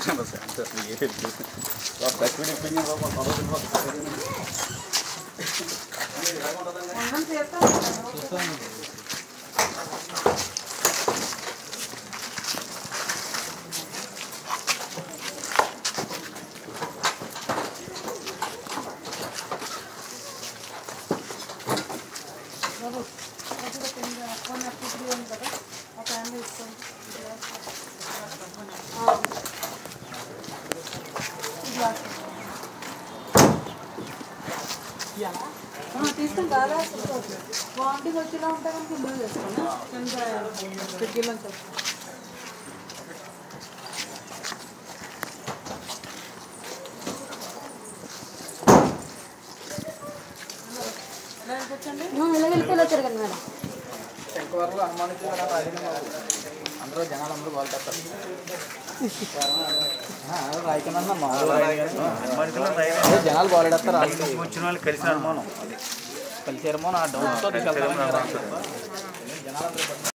అంతే అసలు ఏ బకెట్ ఇప్పింది తీసుకుని బాగా వామిటింగ్ వచ్చేలా ఉంటే కనుక ఇందులో చేసుకోండి కింద ఫ్రిడ్జ్లో ఇలా వెళ్ళిపోయి వచ్చారు కదా మేడం వరకు అనుమానించారు అందరూ జనాలు అందరూ బాగుంటారు రాయకన్నా జనాలు బాగులేడతారు వచ్చిన వాళ్ళు కలిసిన అనుమానం కలిసారేమో నా డౌట్తో